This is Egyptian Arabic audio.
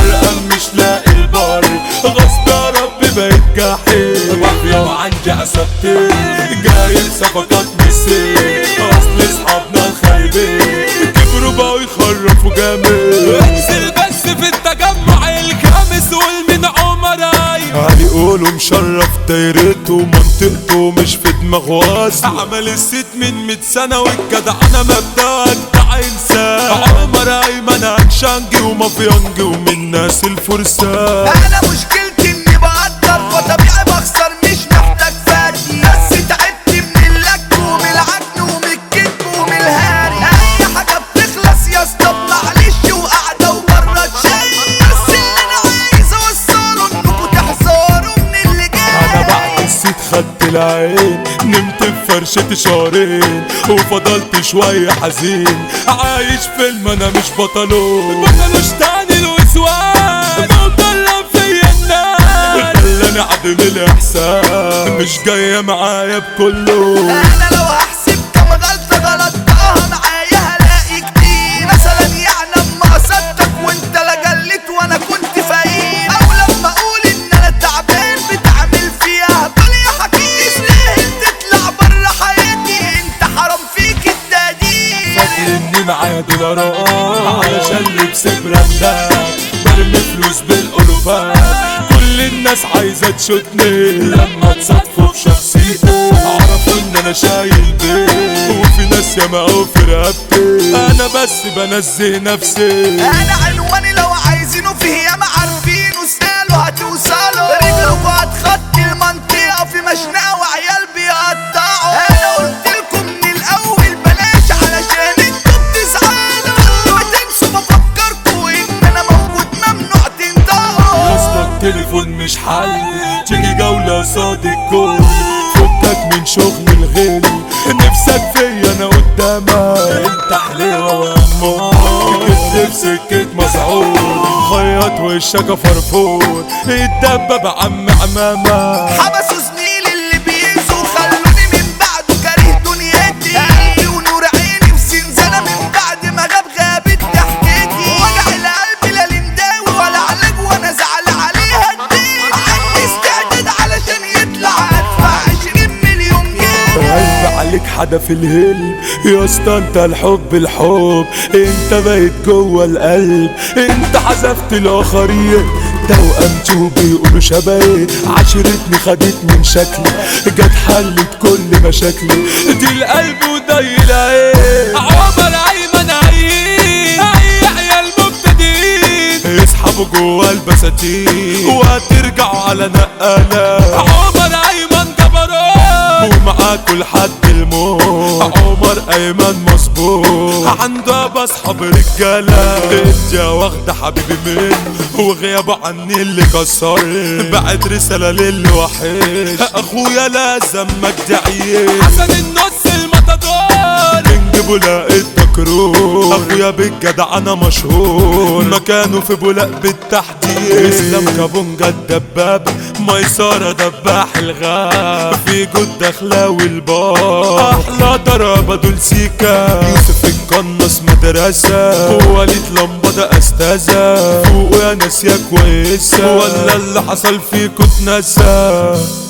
غرقان مش لاقي البر غصب يا رب بقيت جحيم مافيا وعندي عصابتين جايب صفقات مسير اصل اصحابنا الخايبين كبروا بقوا يخرفوا جامد انزل بس في التجمع الخامس قول من عمراي هيقولوا مشرف دايرته منطقته مش في دماغه اصلا عمل الست من 100 سنة والجدع انا مبدأك بتاع انسان عمر ايمن اكشنجي ومافيانجي ومن ناس الفرسان انا مشكلتي اني بقدر فطبيعي بخسر مش محتاج فادي بس تعبت من اللك ومن العجن ومن الكذب ومن الهاري اي حاجه بتخلص يا اسطى معلش وقاعده وبره تشيل بس اللي انا عايز اوصله انكم تحذروا من اللي انا جاي بعد الست خدت العين نمت في فرشة شهرين وفضلت شوية حزين عايش فيلم انا مش بطله بطلوش تاني الوسواس مطلع فيا الناس خلاني عدم الاحساس مش جاية معايا بكله انا لو هحسب كم غلطه غلطتها معايا هلاقي كتير مثلا يعني اما قصدتك وانت لا جليت وانا كنت فقير او لما اقول ان انا تعبان بتعمل فيها كل يا حكيم تستاهل تطلع بره حياتي انت حرام فيك التقدير فاكر اني معايا دولارات علشان لبس براندات برمي فلوس بالالوفات كل الناس عايزة تشوتني لما تصادفوا بشخصيتي عرفوا ان انا شايل بيت وفي ناس ياما أوي في رقبتي انا بس بنزه نفسي انا عنواني لو عايزينه فيه ياما عارفينه اسألوا هتوصلوا رجلكوا هتخطي المنطقة في مشنقة وعيال بيقطعوا انا قلت لكم من الاول بلاش علشان انتوا بتزعلوا كل ما تنسوا بفكركوا ان انا موجود ممنوع تنطقوا اصلا التليفون مش حل تيجي جولة قصاد الكل فكك من شغل الغل نفسك فيا انا قدامك انت حلوة وامور جبت في سكة مسعود خيط وشك فرفور الدبة عم عمامة حبسوا زميلي اللي بيأذوا خلوني من بعده كاره دنيتي قلبي ونور عيني في زنزانة من بعد ما غاب غابت ضحكتي وجع القلب لا لمداوي ولا علاج وانا زعل عليها الدين عندي استعداد علشان يطلع ادفع 20 مليون جنيه قلب عليك حدا في الهل يا اسطى انت الحب الحب انت بقيت جوه القلب انت حذفت الاخرين توأمتي وبيقولوا شبهي عشرتني خدت من شكلي جت حلت كل مشاكلي دي القلب وضي العين عمر ايمن عيين اي عيال مبتدئين اسحبوا جوه البساتين وهترجعوا على نقالة عمر ايمن جبروت ومعاكوا لحد الموت عمر ايمن مظبوط عنده بصحاب رجاله انت يا واخده حبيبي منه وغيابه عني اللي كسر بعت رساله للي وحش اخويا لازم مجدعيه حسن النص المطدور كينج بولاق مكروه اخويا بالجدع انا مشهور مكانه في بولاق بالتحديد اسلام كابونجا الدباب ميسرة دباح الغاب في جود دخلاوي البار احلى ضربة دول سيكا يوسف القناص مدرسة ووليد لمبة استاذة فوق يا ناس يا كويسة ولا اللي حصل فيكوا اتنسى